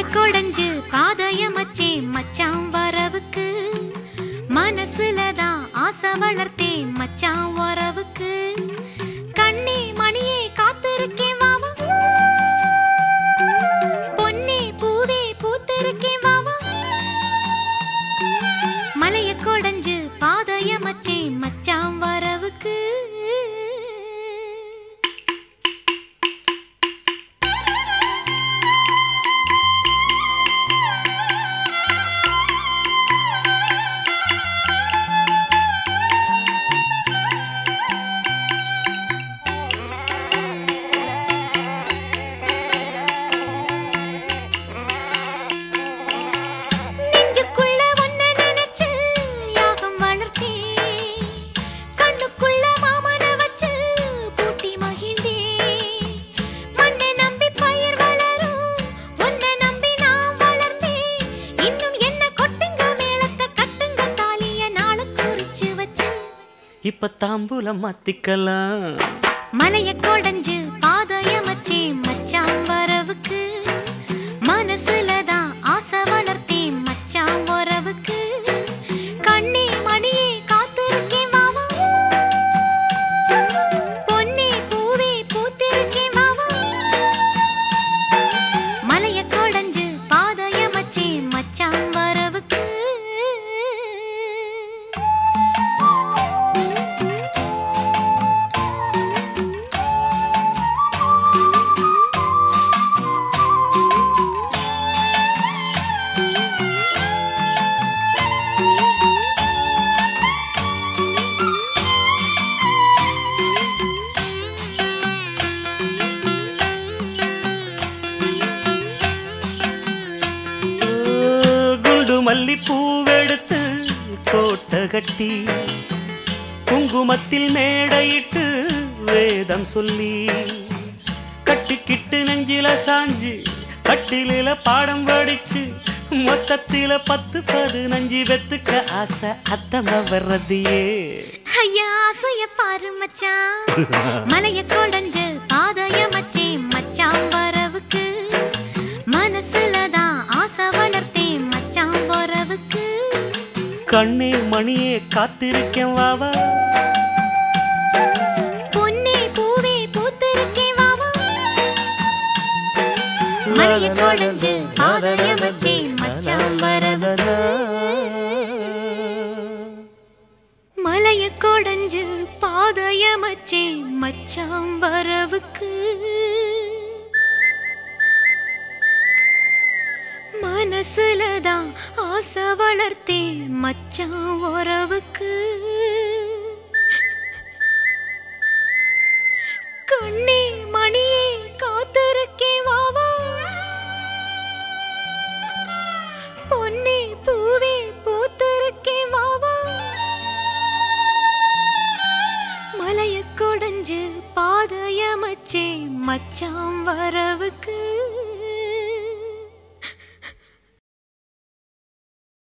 கொடைஞ்சு பாதையமச்சே மச்சான் வரவுக்கு மனசுலதான் ஆசை வளர்த்தே மச்சான் வரவுக்கு கண்ணே மணியே காத்திருக்கேன் வாவா பொன்னே பூவே பூத்திருக்கேன் வாவா மலைய கொடைஞ்சு பாதையமச்சே மச்சான் வரவுக்கு நெஞ்சுக்குள்ள ஒன்ன நினைச்சு யாகம் வளர்த்தேன் கண்ணுக்குள்ள மாமன வச்சு பூட்டி மகிழ்ந்தேன் மண்ணை நம்பி பயிர் வளரும் உன்னை நம்பி நான் வளர்ந்தேன் இன்னும் என்ன கொட்டுங்க மேளத்தை கட்டுங்க தாலிய நாள குறிச்சு வச்சு இப்ப தாம்பூலம் மாத்திக்கலாம் மலைய கொடைஞ்சு பாதையமச்சே மச்சான் வரவுக்கு மனசுலதான் ஆசை வளர்த்தேன் மச்சான் வரவுக்கு கண்ணே மணியே காத்திருக்கேன் வாவா பொன்னே பூவே பூத்திருக்கேன் வாவா மலைய கொடைஞ்சு பாதையமச்சே மச்சான் வரவுக்கு குண்டு மல்லி பூவெடுத்து கோட்டை கட்டி குங்குமத்தில் மேடையிட்டு வேதம் சொல்லி கட்டிக்கிட்டு நெஞ்சில சாஞ்சு கட்டிலில பாடம் படிச்சு மொத்தத்தில பத்து பதினஞ்சு வெத்துக்க ஆசை அத்தம வர்றதையே ஐயா ஆசைய பாரு மச்சான் மலைய கொடைஞ்சு பாதைய மச்சே மச்சான் வரவுக்கு மனசுலதான் ஆசை வளர்த்தேன் மச்சான் வரவுக்கு கண்ணே மணியே காத்திருக்கேன் வாவா பொன்னே பூவே பூத்திருக்கேன் வாவா மலைய கொடைஞ்சு பாதைய மச்சே மச்சான் வரவுக்கு மலைய கொடைஞ்சு பாதைய மச்சே மச்சான் வரவுக்கு மனசுலதான் ஆசை வளர்த்தேன் மச்சான் உறவுக்கு கண்ணே மணியே காத்திருக்கேன் வாவா பொன்னே பூவே பூத்திருக்கேன் வாவா மலைய கொடைஞ்சு பாதைய மச்சே மச்சான் வரவுக்கு